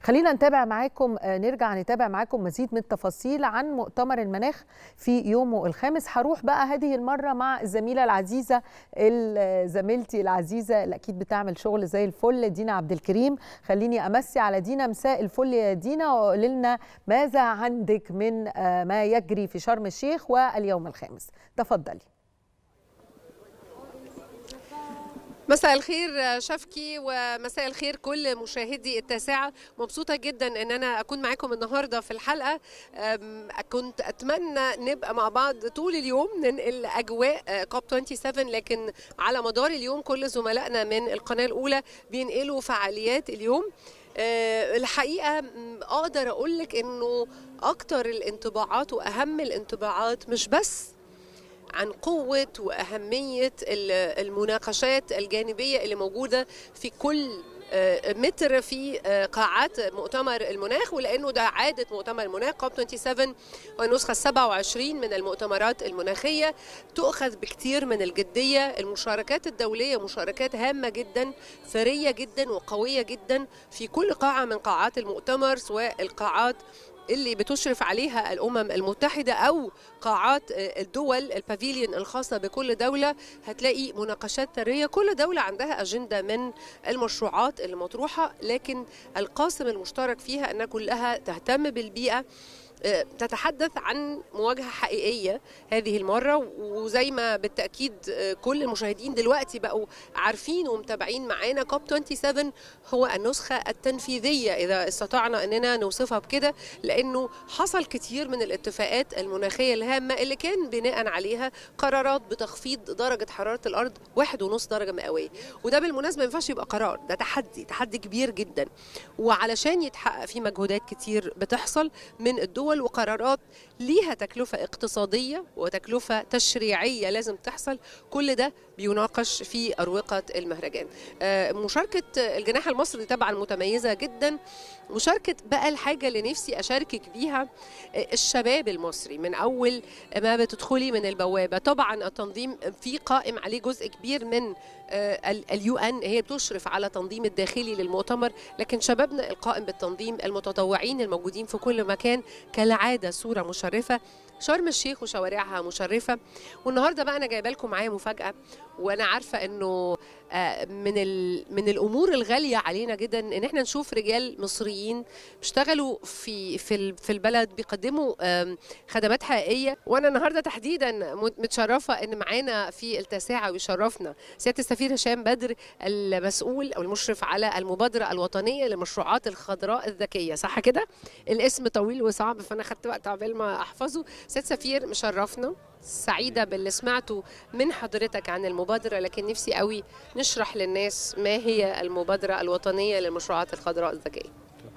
خلينا نتابع معاكم نرجع نتابع معاكم مزيد من التفاصيل عن مؤتمر المناخ في يومه الخامس هروح بقى هذه المره مع الزميله العزيزه زميلتي العزيزه اللي اكيد بتعمل شغل زي الفل دينا عبد الكريم خليني امسي على دينا مساء الفل يا دينا وقولي لنا ماذا عندك من ما يجري في شرم الشيخ واليوم الخامس تفضلي مساء الخير شفكي ومساء الخير كل مشاهدي التاسعة مبسوطة جدا ان انا اكون معاكم النهاردة في الحلقة كنت اتمنى نبقى مع بعض طول اليوم ننقل اجواء كوب 27 لكن على مدار اليوم كل زملائنا من القناة الاولى بينقلوا فعاليات اليوم الحقيقة اقدر اقول لك انه اكتر الانطباعات واهم الانطباعات مش بس عن قوة وأهمية المناقشات الجانبية اللي موجودة في كل متر في قاعات مؤتمر المناخ ولانه ده عاده مؤتمر المناخ كوب 27 والنسخه 27 من المؤتمرات المناخيه تؤخذ بكثير من الجديه المشاركات الدوليه مشاركات هامه جدا ثريه جدا وقويه جدا في كل قاعه من قاعات المؤتمر سواء القاعات اللي بتشرف عليها الامم المتحده او قاعات الدول البافيليون الخاصه بكل دوله هتلاقي مناقشات ثريه كل دوله عندها اجنده من المشروعات اللي مطروحه لكن القاسم المشترك فيها ان كلها تهتم بالبيئه تتحدث عن مواجهه حقيقيه هذه المره وزي ما بالتاكيد كل المشاهدين دلوقتي بقوا عارفين ومتابعين معانا كوب 27 هو النسخه التنفيذيه اذا استطعنا اننا نوصفها بكده لانه حصل كتير من الاتفاقات المناخيه الهامه اللي كان بناء عليها قرارات بتخفيض درجه حراره الارض واحد ونص درجه مئويه وده بالمناسبه ما ينفعش يبقى قرار ده تحدي تحدي كبير جدا وعلشان يتحقق في مجهودات كتير بتحصل من الدول دول وقرارات ليها تكلفة اقتصادية وتكلفة تشريعية لازم تحصل كل ده بيناقش في أروقة المهرجان مشاركة الجناح المصري طبعا متميزة جدا مشاركة بقى الحاجة اللي نفسي أشاركك بيها الشباب المصري من أول ما بتدخلي من البوابة طبعا التنظيم في قائم عليه جزء كبير من اليو ان هي بتشرف على تنظيم الداخلي للمؤتمر لكن شبابنا القائم بالتنظيم المتطوعين الموجودين في كل مكان كالعاده صوره مشرفه شرم الشيخ وشوارعها مشرفه والنهارده بقى انا جايبه لكم معايا مفاجاه وانا عارفه انه من من الامور الغاليه علينا جدا ان احنا نشوف رجال مصريين بيشتغلوا في في في البلد بيقدموا خدمات حقيقيه وانا النهارده تحديدا متشرفه ان معانا في التاسعه ويشرفنا سياده السفير هشام بدر المسؤول او المشرف على المبادره الوطنيه للمشروعات الخضراء الذكيه صح كده الاسم طويل وصعب فانا خدت وقت عقبال ما احفظه سياده سفير مشرفنا سعيده باللي سمعته من حضرتك عن المبادره لكن نفسي قوي نشرح للناس ما هي المبادره الوطنيه للمشروعات الخضراء الذكيه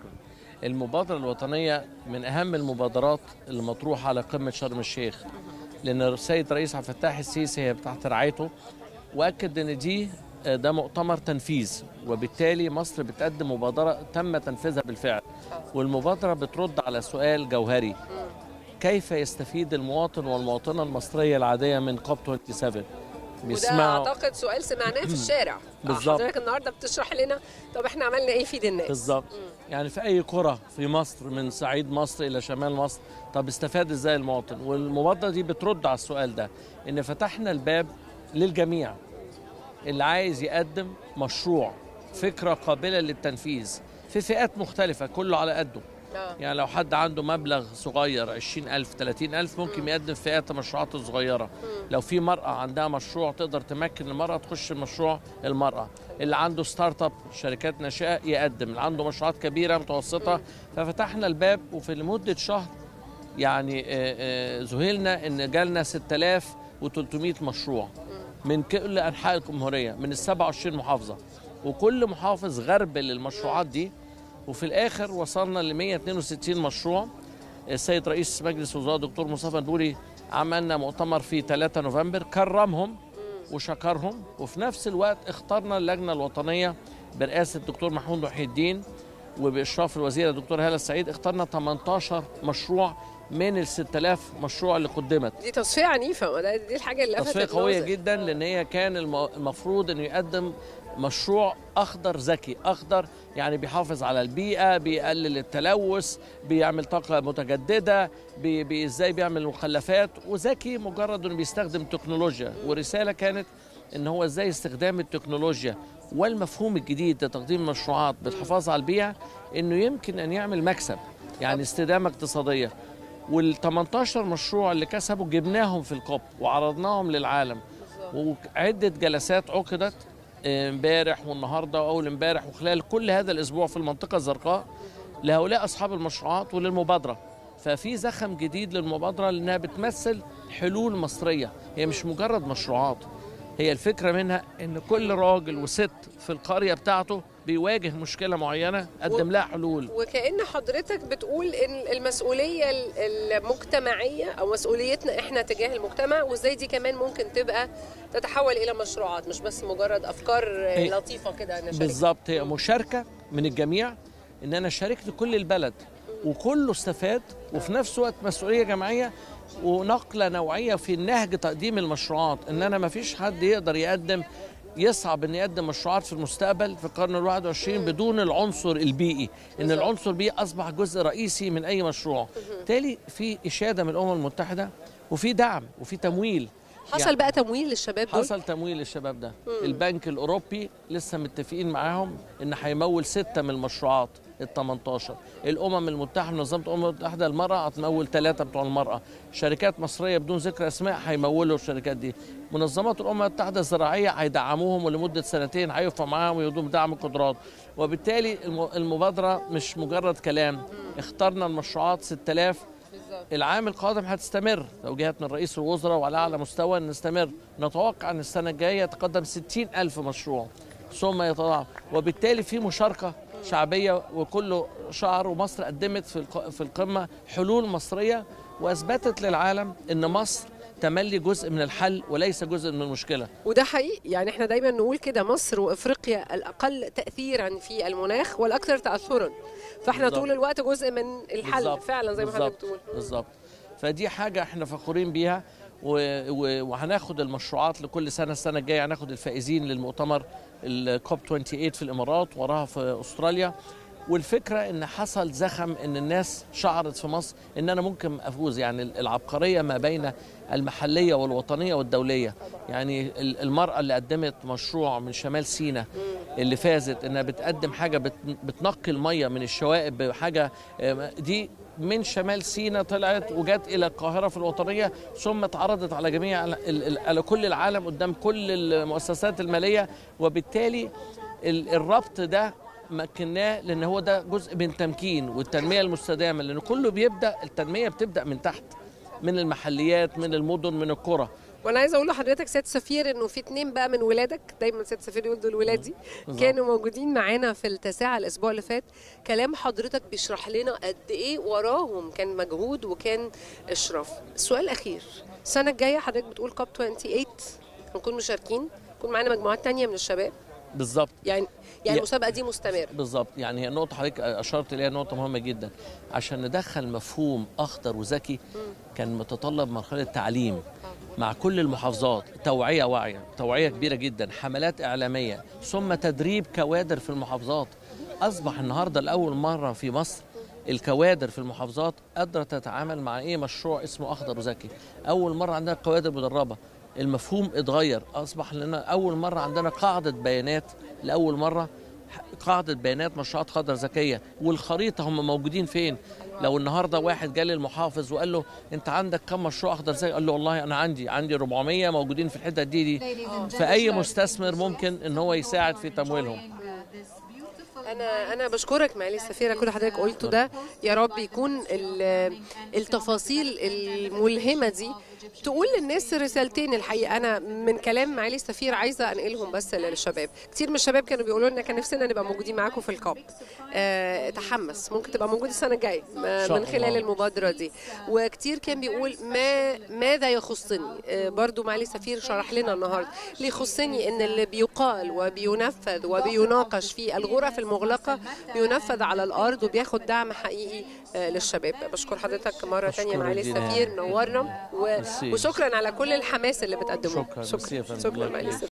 المبادره الوطنيه من اهم المبادرات اللي مطروحه على قمه شرم الشيخ لان السيد رئيس عبد الفتاح السيسي هي تحت رعايته واكد ان دي ده مؤتمر تنفيذ وبالتالي مصر بتقدم مبادره تم تنفيذها بالفعل والمبادره بترد على سؤال جوهري كيف يستفيد المواطن والمواطنه المصريه العاديه من كوب 27 بيسمعوا وده اعتقد سؤال سمعناه في الشارع بالظبط حضرتك النهارده بتشرح لنا طب احنا عملنا ايه يفيد الناس بالظبط يعني في اي قرى في مصر من صعيد مصر الى شمال مصر طب استفاد ازاي المواطن والمبادره دي بترد على السؤال ده ان فتحنا الباب للجميع اللي عايز يقدم مشروع فكره قابله للتنفيذ في فئات مختلفه كله على قده يعني لو حد عنده مبلغ صغير 20000 30000 ممكن م. يقدم فئات المشروعات الصغيرة م. لو في مرأة عندها مشروع تقدر تمكن المرأة تخش مشروع المرأة اللي عنده ستارت اب شركات ناشئة يقدم اللي عنده مشروعات كبيرة متوسطة م. ففتحنا الباب وفي لمدة شهر يعني ذهلنا ان جالنا 6300 مشروع من كل انحاء الجمهوريه من ال 27 محافظه وكل محافظ غرب للمشروعات دي وفي الاخر وصلنا ل 162 مشروع السيد رئيس مجلس الوزراء دكتور مصطفى البوري عملنا مؤتمر في 3 نوفمبر كرمهم وشكرهم وفي نفس الوقت اخترنا اللجنه الوطنيه برئاسه الدكتور محمود محي الدين وباشراف الوزيره الدكتور هاله السعيد اخترنا 18 مشروع من ال 6000 مشروع اللي قدمت دي تصفيه عنيفه دي الحاجه اللي تصفيه قويه جدا لان هي كان المفروض انه يقدم مشروع اخضر ذكي اخضر يعني بيحافظ على البيئه بيقلل التلوث بيعمل طاقه متجدده بي بي ازاي بيعمل مخلفات وذكي مجرد انه بيستخدم تكنولوجيا ورساله كانت ان هو ازاي استخدام التكنولوجيا والمفهوم الجديد لتقديم مشروعات بالحفاظ على البيئه انه يمكن ان يعمل مكسب يعني استدامه اقتصاديه وال 18 مشروع اللي كسبوا جبناهم في الكوب وعرضناهم للعالم وعده جلسات عقدت امبارح والنهارده واول امبارح وخلال كل هذا الاسبوع في المنطقه الزرقاء لهؤلاء اصحاب المشروعات وللمبادره ففي زخم جديد للمبادره لانها بتمثل حلول مصريه هي مش مجرد مشروعات هي الفكره منها ان كل راجل وست في القريه بتاعته بيواجه مشكله معينه قدم لها حلول وكأن حضرتك بتقول ان المسؤوليه المجتمعيه او مسؤوليتنا احنا تجاه المجتمع وازاي دي كمان ممكن تبقى تتحول الى مشروعات مش بس مجرد افكار هي- لطيفه كده نشارك بالظبط هي مشاركه من الجميع ان انا شاركت كل البلد وكله استفاد وفي نفس الوقت مسؤوليه جماعيه ونقله نوعيه في نهج تقديم المشروعات ان انا ما فيش حد يقدر يقدم يصعب ان يقدم مشروعات في المستقبل في القرن الواحد والعشرين بدون العنصر البيئي ان العنصر البيئي اصبح جزء رئيسي من اي مشروع بالتالي في اشاده من الامم المتحده وفي دعم وفي تمويل حصل بقى تمويل للشباب دول حصل تمويل للشباب ده البنك الاوروبي لسه متفقين معاهم ان هيمول سته من المشروعات ال 18 الامم المتحده منظمه الامم المتحده المراه هتمول ثلاثه بتوع المراه شركات مصريه بدون ذكر اسماء هيمولوا الشركات دي منظمات الامم المتحده الزراعيه هيدعموهم ولمده سنتين هيقفوا معاهم ويدوم دعم قدرات وبالتالي الم- المبادره مش مجرد كلام اخترنا المشروعات 6000 العام القادم هتستمر توجيهات من رئيس الوزراء وعلى اعلى مستوى ان نستمر نتوقع ان السنه الجايه يتقدم 60 الف مشروع ثم يتضاعف وبالتالي في مشاركه شعبيه وكله شعر ومصر قدمت في الق- في القمه حلول مصريه واثبتت للعالم ان مصر تملي جزء من الحل وليس جزء من المشكله وده حقيقي يعني احنا دايما نقول كده مصر وافريقيا الاقل تاثيرا في المناخ والاكثر تاثرا فاحنا بالظبط. طول الوقت جزء من الحل بالظبط. فعلا زي ما حضرتك بالظبط. بتقول بالظبط فدي حاجه احنا فخورين بيها و... و... وهناخد المشروعات لكل سنه السنه الجايه هناخد الفائزين للمؤتمر الكوب 28 في الامارات وراها في استراليا والفكره ان حصل زخم ان الناس شعرت في مصر ان انا ممكن افوز يعني العبقريه ما بين المحليه والوطنيه والدوليه يعني ال- المراه اللي قدمت مشروع من شمال سيناء اللي فازت انها بتقدم حاجه بت... بتنقي الميه من الشوائب بحاجه آه، دي من شمال سيناء طلعت وجت الى القاهره في الوطنيه ثم اتعرضت على جميع ال- ال- على كل العالم قدام كل المؤسسات الماليه وبالتالي ال- الربط ده مكناه لان هو ده جزء من تمكين والتنميه المستدامه لان كله بيبدا التنميه بتبدا من تحت من المحليات من المدن من القرى وانا عايزه اقول لحضرتك سياده سفير انه في اتنين بقى من ولادك دايما سياده سفير يقول دول ولادي بالظبط. كانوا موجودين معانا في التاسعه الاسبوع اللي فات كلام حضرتك بيشرح لنا قد ايه وراهم كان مجهود وكان اشراف السؤال الاخير السنه الجايه حضرتك بتقول كوب 28 هنكون مشاركين يكون معانا مجموعات تانية من الشباب بالظبط يعني يعني يا- المسابقه دي مستمره بالظبط يعني هي نقطة حضرتك أشرت إليها نقطة مهمة جدا عشان ندخل مفهوم أخضر وذكي كان متطلب مرحلة تعليم مع كل المحافظات توعية واعية توعية كبيرة جدا حملات إعلامية ثم تدريب كوادر في المحافظات أصبح النهاردة لأول مرة في مصر الكوادر في المحافظات قادرة تتعامل مع إيه مشروع اسمه أخضر وذكي أول مرة عندنا كوادر مدربة المفهوم اتغير أصبح لنا أول مرة عندنا قاعدة بيانات لأول مرة قاعدة بيانات مشروعات خضر ذكية والخريطة هم موجودين فين لو النهاردة واحد جالي المحافظ وقال له انت عندك كم مشروع اخضر ذكي قال له والله انا عندي عندي 400 موجودين في الحتة دي دي فأي مستثمر ممكن ان هو يساعد في تمويلهم انا انا بشكرك معالي السفيره كل اللي حضرتك قلته ده يا رب يكون ال- التفاصيل الملهمه دي تقول للناس رسالتين الحقيقه انا من كلام معالي السفير عايزه انقلهم بس للشباب كتير من الشباب كانوا بيقولوا لنا كان نفسنا نبقى موجودين معاكم في الكوب آه تحمس ممكن تبقى موجود السنه الجايه ما- شاء من خلال الله. المبادره دي وكتير كان بيقول ما ماذا يخصني آه برضو معالي السفير شرح لنا النهارده اللي يخصني ان اللي بيقال وبينفذ وبيناقش في الغرف المغلقه بينفذ على الارض وبياخد دعم حقيقي آه للشباب بشكر حضرتك مره أشكرك تانية معالي جداً. السفير نورنا و... ميرسي. وشكرا على كل الحماس اللي بتقدموه شكراً. ميرسي يا فندم. شكرا الله معالي يخليك. السفير